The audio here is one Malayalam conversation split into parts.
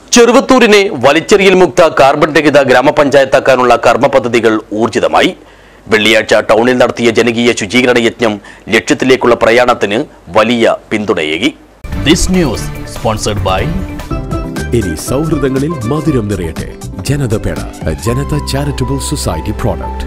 ചെറുവത്തൂരിനെ വലിച്ചെറിയൽ മുക്ത കാർബൺ രഹിത ഗ്രാമപഞ്ചായത്താക്കാനുള്ള കർമ്മ പദ്ധതികൾ ഊർജിതമായി വെള്ളിയാഴ്ച ടൗണിൽ നടത്തിയ ജനകീയ ശുചീകരണ യജ്ഞം ലക്ഷ്യത്തിലേക്കുള്ള പ്രയാണത്തിന് വലിയ പിന്തുണയേകി ദിസ് ന്യൂസ് സ്പോൺസർഡ് ബൈ ഇനി സൗഹൃദങ്ങളിൽ മധുരം നിറയട്ടെ ജനത പേട ജനത ചാരിറ്റബിൾ സൊസൈറ്റി പ്രോഡക്റ്റ്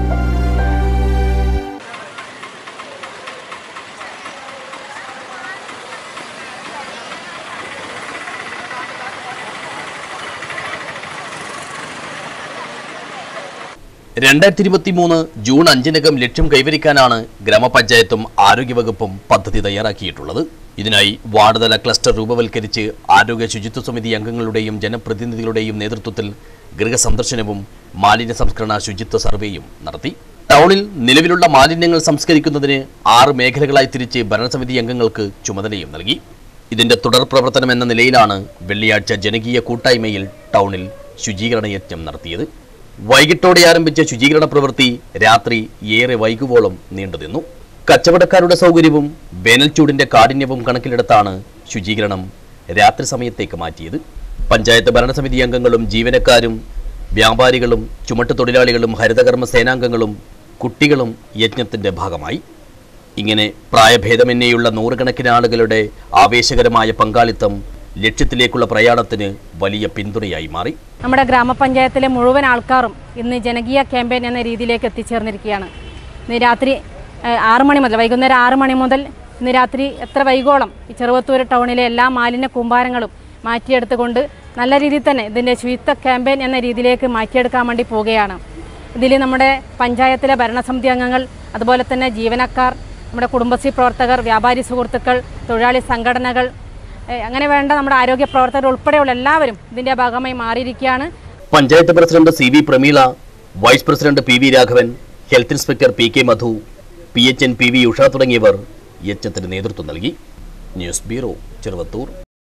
രണ്ടായിരത്തി ഇരുപത്തി മൂന്ന് ജൂൺ അഞ്ചിനകം ലക്ഷ്യം കൈവരിക്കാനാണ് ഗ്രാമപഞ്ചായത്തും ആരോഗ്യവകുപ്പും പദ്ധതി തയ്യാറാക്കിയിട്ടുള്ളത് ഇതിനായി വാർഡ് തല ക്ലസ്റ്റർ രൂപവൽക്കരിച്ച് ആരോഗ്യ ശുചിത്വ സമിതി അംഗങ്ങളുടെയും ജനപ്രതിനിധികളുടെയും നേതൃത്വത്തിൽ ഗൃഹസന്ദർശനവും മാലിന്യ സംസ്കരണ ശുചിത്വ സർവേയും നടത്തി ടൗണിൽ നിലവിലുള്ള മാലിന്യങ്ങൾ സംസ്കരിക്കുന്നതിന് ആറ് മേഖലകളായി തിരിച്ച് ഭരണസമിതി അംഗങ്ങൾക്ക് ചുമതലയും നൽകി ഇതിന്റെ തുടർ പ്രവർത്തനം എന്ന നിലയിലാണ് വെള്ളിയാഴ്ച ജനകീയ കൂട്ടായ്മയിൽ ടൗണിൽ ശുചീകരണ യജ്ഞം നടത്തിയത് വൈകിട്ടോടെ ആരംഭിച്ച ശുചീകരണ പ്രവൃത്തി രാത്രി ഏറെ വൈകുവോളം നീണ്ടുനിന്നു കച്ചവടക്കാരുടെ സൗകര്യവും വേനൽച്ചൂടിന്റെ കാഠിന്യവും കണക്കിലെടുത്താണ് ശുചീകരണം രാത്രി സമയത്തേക്ക് മാറ്റിയത് പഞ്ചായത്ത് ഭരണസമിതി അംഗങ്ങളും ജീവനക്കാരും വ്യാപാരികളും ചുമട്ടുതൊഴിലാളികളും ഹരിതകർമ്മ സേനാംഗങ്ങളും കുട്ടികളും യജ്ഞത്തിന്റെ ഭാഗമായി ഇങ്ങനെ പ്രായഭേദമന്യേയുള്ള നൂറുകണക്കിന് ആളുകളുടെ ആവേശകരമായ പങ്കാളിത്തം ലക്ഷ്യത്തിലേക്കുള്ള പ്രയാണത്തിന് വലിയ പിന്തുണയായി മാറി നമ്മുടെ ഗ്രാമപഞ്ചായത്തിലെ മുഴുവൻ ആൾക്കാരും ഇന്ന് ജനകീയ ക്യാമ്പയിൻ എന്ന രീതിയിലേക്ക് എത്തിച്ചേർന്നിരിക്കുകയാണ് ഇന്ന് രാത്രി ഏഹ്, ആറ് മണി മുതൽ വൈകുന്നേരം ആറ് മണി മുതൽ ഇന്ന് രാത്രി എത്ര വൈകോളം ഈ ചെറുവത്തൂർ ടൗണിലെ എല്ലാ മാലിന്യ കൂമ്പാരങ്ങളും മാറ്റിയെടുത്തുകൊണ്ട് നല്ല രീതിയിൽ തന്നെ ഇതിൻ്റെ ശുചിത്വ ക്യാമ്പയിൻ എന്ന രീതിയിലേക്ക് മാറ്റിയെടുക്കാൻ വേണ്ടി പോവുകയാണ് ഇതിൽ നമ്മുടെ പഞ്ചായത്തിലെ ഭരണസമിതി അംഗങ്ങൾ അതുപോലെ തന്നെ ജീവനക്കാർ നമ്മുടെ കുടുംബശ്രീ പ്രവർത്തകർ വ്യാപാരി സുഹൃത്തുക്കൾ തൊഴിലാളി സംഘടനകൾ ഏഹ് അങ്ങനെ വേണ്ട നമ്മുടെ ആരോഗ്യ പ്രവർത്തകർ ഉൾപ്പെടെയുള്ള എല്ലാവരും ഇതിന്റെ ഭാഗമായി മാറിയിരിക്കുകയാണ് panchayat president C V Prameela vice president P V Raghavan health inspector P K Madhu P H N P V Usha തുടങ്ങിയവർ യജ്ഞത്തിന് നേതൃത്വം നൽകി ന്യൂസ് ബ്യൂറോ ചെറുവത്തൂർ